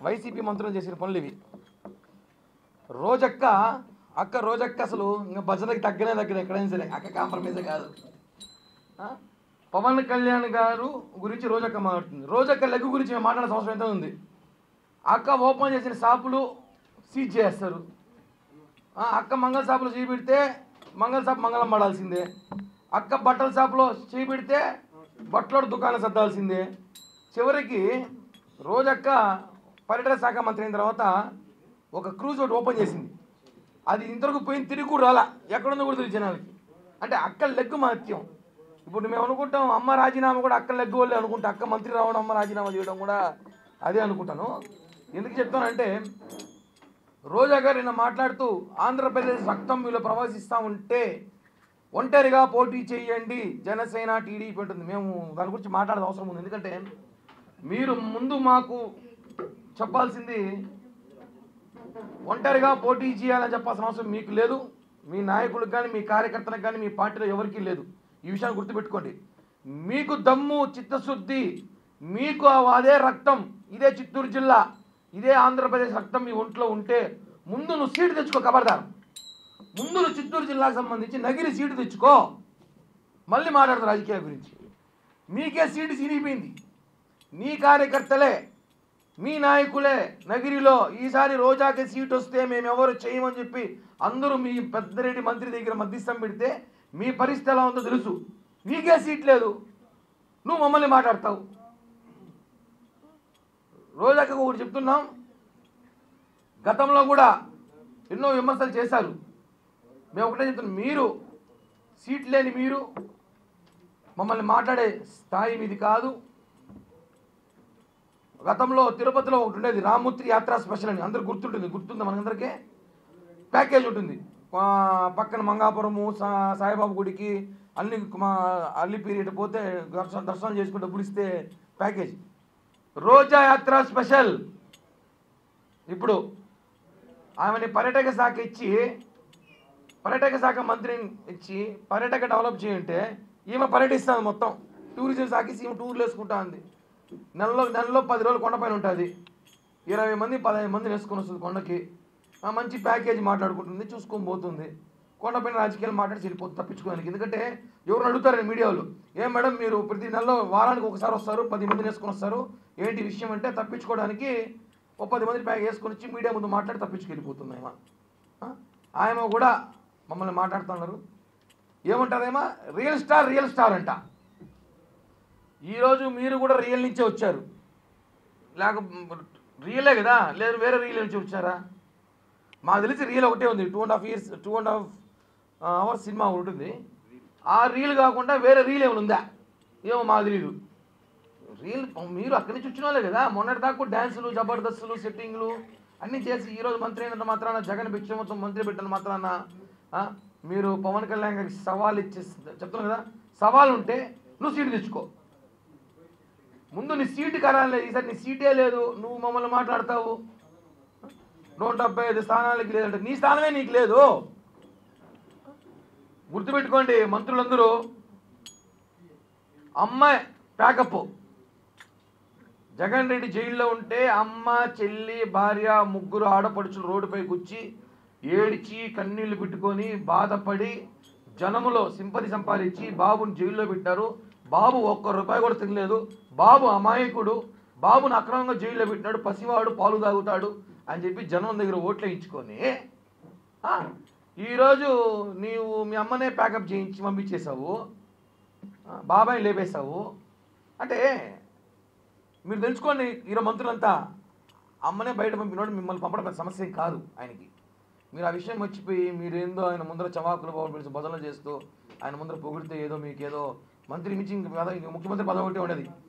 YCP మంత్రులు చేసిన పనులు ఇవి రోజక్క అక్క రోజక్క అసలు ఇంకా భజనకి తగ్గనే తగ్గదు ఎక్కడైనా సరే అక్క కాంప్రమైజే కాదు ఆ? పవన్ కళ్యాణ్ గారు గురించి రోజక్క మాట్లాడుతుంది రోజక్క లెగ్ గురించి మేము మాట్లాడాల్సిన అవసరం ఎంత ఉంది అక్క ఓపెన్ చేసిన షాపులు సీజ్ చేస్తారు ఆ, అక్క మంగళ షాపులో చేయి పెడితే మంగళ షాప్ మంగళం పడాల్సిందే అక్క బట్టల షాపులో చేయి పెడితే బట్టల దుకాణం సర్దాల్సిందే చివరికి రోజక్క పర్యటన శాఖ మంత్రి అయిన తర్వాత ఒక క్రూజ్ ఒకటి ఓపెన్ చేసింది అది ఇంతవరకు పోయిన తిరిగి కూడా రాలా ఎక్కడుందో కూడా తెలియదు జనాలకి అంటే అక్క లెగ్గు మహత్యం ఇప్పుడు మేము అనుకుంటాం అమ్మ రాజీనామా కూడా అక్క లెగ్గు వాళ్ళే అనుకుంటా అక్క మంత్రి రావడం అమ్మ రాజీనామా చేయడం కూడా అదే అనుకుంటాను ఎందుకు చెప్తానంటే రోజా గారు నిన్న మాట్లాడుతూ ఆంధ్రప్రదేశ్ రక్తం వీళ్ళు ప్రవహిస్తూ ఉంటే ఒంటరిగా పోటీ చేయండి జనసేన టీడీపీ ఉంటుంది మేము దాని గురించి మాట్లాడే అవసరం ఉంది ఎందుకంటే మీరు ముందు మాకు చెప్పాల్సింది ఒంటరిగా పోటీ చేయాలని చెప్పాల్సిన అవసరం మీకు లేదు మీ నాయకులకు కానీ మీ కార్యకర్తలకు కానీ మీ పార్టీలో ఎవరికీ లేదు ఈ విషయాన్ని గుర్తుపెట్టుకోండి మీకు దమ్ము చిత్తశుద్ధి మీకు అదే రక్తం ఇదే చిత్తూరు జిల్లా ఇదే ఆంధ్రప్రదేశ్ రక్తం మీ ఒంట్లో ఉంటే ముందు నువ్వు సీటు తెచ్చుకో కబర్దార్ ముందు నువ్వు చిత్తూరు జిల్లాకు సంబంధించి నగిరి సీటు తెచ్చుకో మళ్ళీ మాట్లాడదు రాజకీయ గురించి మీకే సీటు చిరిగిపోయింది నీ కార్యకర్తలే మీ నాయకులే నగిరిలో ఈసారి రోజాకి సీట్ వస్తే మేము ఎవరు చేయమని చెప్పి అందరూ మీ పెద్దరెడ్డి మంత్రి దగ్గర మధ్యస్థం పెడితే మీ పరిస్థితి ఎలా ఉందో తెలుసు నీకే సీట్ లేదు నువ్వు మమ్మల్ని మాట్లాడతావు రోజాకి ఒకటి చెప్తున్నాం గతంలో కూడా ఎన్నో విమర్శలు చేశారు మేము ఒకటే చెప్తున్నాం మీరు సీట్ లేని మీరు మమ్మల్ని మాట్లాడే స్థాయి మీది కాదు గతంలో తిరుపతిలో ఒకటి ఉండేది రామూర్తి యాత్రా స్పెషల్ అని అందరు గుర్తుంటుంది గుర్తుంది మనందరికీ ప్యాకేజ్ ఉంటుంది ఆ, పక్కన మంగాపురము సా సాయిబాబా గుడికి అన్ని మా అల్లి పీరియడ్ పోతే దర్శనం దర్శనం చేసుకుని డబ్బులు ఇస్తే ప్యాకేజ్ రోజా యాత్ర స్పెషల్ ఇప్పుడు ఆమెని పర్యాటక శాఖ ఇచ్చి పర్యాటక శాఖ మంత్రిని ఇచ్చి పర్యాటక డెవలప్ చేయంటే ఈమె పర్యటిస్తుంది మొత్తం టూరిజం శాఖ ఇచ్చి ఈమె టూర్లు వేసుకుంటా ఉంది నెలలో నెలలో పది రోజులు కొండపైన ఉంటుంది ఇరవై మంది పదహైదు మంది వేసుకొని వస్తుంది కొండకి ఆ మంచి ప్యాకేజ్ మాట్లాడుకుంటుంది చూసుకొని పోతుంది కొండపైన రాజకీయాలు మాట్లాడి వెళ్ళిపోతుంది తప్పించుకోవడానికి ఎందుకంటే ఎవరు అడుగుతారు మీడియాలో ఏం మేడం మీరు ప్రతి నెలలో వారానికి ఒకసారి వస్తారు పది మందిని వేసుకొని వస్తారు ఏంటి విషయం అంటే తప్పించుకోవడానికి ఒక పది మంది ప్యాక్ వేసుకొని వచ్చి మీడియా ముందు మాట్లాడి తప్పించుకెళ్ళిపోతుంది ఆమె ఆ? ఆమె కూడా మమ్మల్ని మాట్లాడుతున్నారు ఏమంటారేమో రియల్ స్టార్ రియల్ స్టార్ అంట ఈరోజు మీరు కూడా రియల్ నుంచే వచ్చారు లేక రియలే కదా లేదు వేరే రియల్ నుంచి వచ్చారా మాకు తెలిసి రియల్ ఒకటే ఉంది two and half years two and half hours cinema ఒకటి ఉంటుంది ఆ రీల్ కాకుండా వేరే రీల్ ఏమైనా ఉందా ఏమో మాకు తెలియదు రీల్ మీరు అక్కడి నుంచి వచ్చిన వాళ్ళే కదా మొన్నటి దాకా డ్యాన్సులు జబర్దస్తులు సెట్టింగ్లు అన్నీ చేసి ఈరోజు మంత్రి అయినంత మాత్రాన జగన్ భిక్ష మొత్తం మంత్రి పెట్టిన మాత్రాన ఆ, మీరు పవన్ కళ్యాణ్ గారికి సవాల్ ఇచ్చే చెప్తున్నాను కదా సవాల్ ఉంటే నువ్వు సీటు తెచ్చుకో ముందు నీ సీటు కరాలి ఈసారి నీ సీటే లేదు నువ్వు మమ్మల్ని మాట్లాడతావు నూట డెబ్బై ఐదు స్థానాలకి లేదంటే నీ స్థానమే నీకు లేదు గుర్తుపెట్టుకోండి మంత్రులందరూ అమ్మాయి ప్యాకప్ జగన్ రెడ్డి జైల్లో ఉంటే అమ్మ చెల్లి భార్య ముగ్గురు ఆడపడుచులు రోడ్డుపై కూర్చి ఏడిచి కన్నీళ్లు పెట్టుకొని బాధపడి జనములో సింపతి సంపాదించి బాబుని జైల్లో పెట్టారు బాబు ఒక్క రూపాయి కూడా తినలేదు బాబు అమాయకుడు బాబును అక్రమంగా జైల్లో పెట్టినాడు పసివాడు పాలు తాగుతాడు అని చెప్పి జనం దగ్గర ఓట్లు వేయించుకొని ఆ, ఈరోజు నీవు మీ అమ్మనే ప్యాకప్ చేయించి పంపించేశావు ఆ, బాబాయ్ లేపేశావు అంటే మీరు తెలుసుకోండి ఈరోజు మంత్రులంతా అమ్మనే బయట పంపినోడు మిమ్మల్ని పంపడం పెద్ద సమస్య ఏం కాదు ఆయనకి మీరు ఆ విషయం మర్చిపోయి మీరేందో ఆయన ముందర చవాకులు బాబు పిలిచి బదులు చేస్తూ ఆయన ముందర పొగిడితే ఏదో మీకు ఏదో మంత్రి మించి ఇంక పదవి ఇంక ముఖ్యమంత్రి పదవి ఒకటే ఉండదు